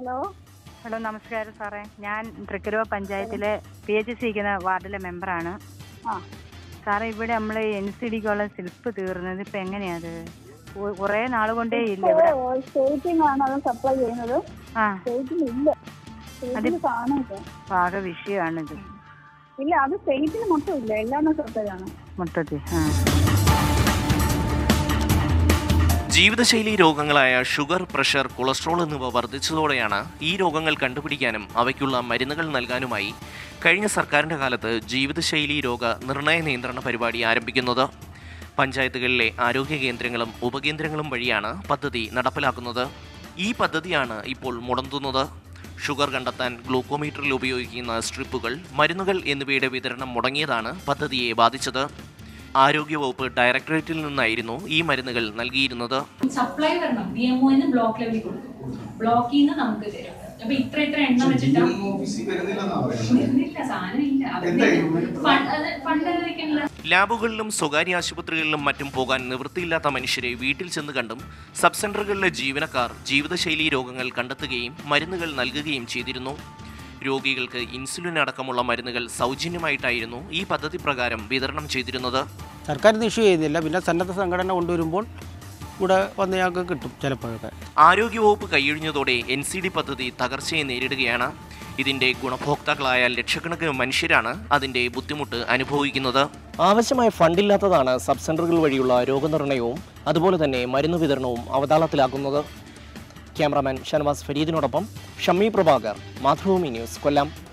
Hello hello നമസ്കാരം സാറേ ഞാൻ തൃക്കരുവ പഞ്ചായത്തിലെ പി എച്ച് സിക്കുന്ന വാർഡിലെ മെമ്പറാണ് ആ സാറേ ഇവിടെ നമ്മൾ എൻ സി ഡിക്കുള്ള സ്ലിപ്പ് തീർന്നത് ഇപ്പം എങ്ങനെയാത് ഒ- കുറേ നാൾ കൊണ്ടേ ഇല്ല ഇവിടെ സ്റ്റേറ്റിംഗ് ആണ് അത് സപ്ലൈ ചെയ്യുന്നത് ആ സ്റ്റേറ്റിൽ ഇല്ല സ്റ്റേറ്റിൽ കാണില്ല പാക വിഷയമാണിത് ഇല്ല അത് സ്റ്റേറ്റിന് മൊത്തം ഇല്ല എല്ലാം സപ്ലൈ ആണ് മൊത്തത്തിൽ ആ ജീവിതശൈലി രോഗങ്ങളായ ഷുഗർ പ്രഷർ കൊളസ്ട്രോൾ എന്നിവ വർദ്ധിച്ചതോടെയാണ് ഈ രോഗങ്ങൾ കണ്ടുപിടിക്കാനും അവയ്ക്കുള്ള മരുന്നുകൾ നൽകാനുമായി കഴിഞ്ഞ സർക്കാരിൻ്റെ കാലത്ത് ജീവിതശൈലി രോഗ നിർണയ നിയന്ത്രണ പരിപാടി ആരംഭിക്കുന്നത് പഞ്ചായത്തുകളിലെ ആരോഗ്യ കേന്ദ്രങ്ങളും ഉപകേന്ദ്രങ്ങളും വഴിയാണ് പദ്ധതി നടപ്പിലാക്കുന്നത് ഈ പദ്ധതിയാണ് ഇപ്പോൾ മുടന്തുന്നത് ഷുഗർ കണ്ടെത്താൻ ഗ്ലൂക്കോമീറ്ററിൽ ഉപയോഗിക്കുന്ന സ്ട്രിപ്പുകൾ മരുന്നുകൾ എന്നിവയുടെ വിതരണം മുടങ്ങിയതാണ് പദ്ധതിയെ ബാധിച്ചത് ആരോഗ്യവകുപ്പ് ഡയറക്ടറേറ്റിൽ നിന്നായിരുന്നു ഈ മരുന്നുകൾ നൽകിയിരുന്നത് സപ്ലൈ വരണം ഡി എം ഒന്ന് ബ്ലോക്ക് ലെവലിൽ കൊടുക്കും ബ്ലോക്കിൽ നിന്ന് നമുക്ക് തരും അപ്പൊ ഇത്ര ഇത്ര എണ്ണം വെച്ചിട്ടാ ഓഫീസിൽ വരുന്നില്ലെന്നാ പറയുന്നത് വരുന്നില്ല സാധനം ഇല്ല എന്തായി? ഫണ്ട് വെക്കണില്ല ലാബുകളിലും സ്വകാര്യ ആശുപത്രികളിലും മറ്റും പോകാൻ നിവൃത്തിയില്ലാത്ത മനുഷ്യരെ വീട്ടിൽ ചെന്ന് കണ്ടും സബ് സെന്ററുകളിലെ ജീവനക്കാർ ജീവിതശൈലി രോഗങ്ങൾ കണ്ടെത്തുകയും മരുന്നുകൾ നൽകുകയും ചെയ്തിരുന്നു രോഗികൾക്ക് ഇൻസുലിൻ അടക്കമുള്ള മരുന്നുകൾ സൗജന്യമായിട്ടായിരുന്നു ഈ പദ്ധതി പ്രകാരം വിതരണം ചെയ്തിരുന്നത് സർക്കാർ ഇത് ഇഷ്യൂ ചെയ്യുന്നില്ല പിന്നെ സന്നദ്ധ സംഘടന കൊണ്ടുവരുമ്പോൾ ഇവിടെ വന്ന് ഞങ്ങൾക്ക് കിട്ടും ചിലപ്പോഴൊക്കെ ആരോഗ്യവകുപ്പ് കൈയൊഴിഞ്ഞതോടെ എൻ സി ഡി പദ്ധതി തകർച്ചയെ നേരിടുകയാണ് ഇതിന്റെ ഗുണഭോക്താക്കളായ ലക്ഷക്കണക്കിന് മനുഷ്യരാണ് അതിന്റെ ബുദ്ധിമുട്ട് അനുഭവിക്കുന്നത് ആവശ്യമായ ഫണ്ടില്ലാത്തതാണ് സബ് സെന്ററുകൾ വഴിയുള്ള രോഗനിർണയവും അതുപോലെ തന്നെ മരുന്ന് വിതരണവും അവതാളത്തിലാക്കുന്നത് ക്യാമറാമാൻ ഷനവാസ് ഫരീദിനോടൊപ്പം ഷമ്മി പ്രഭാകർ മാതൃഭൂമി ന്യൂസ് കൊല്ലം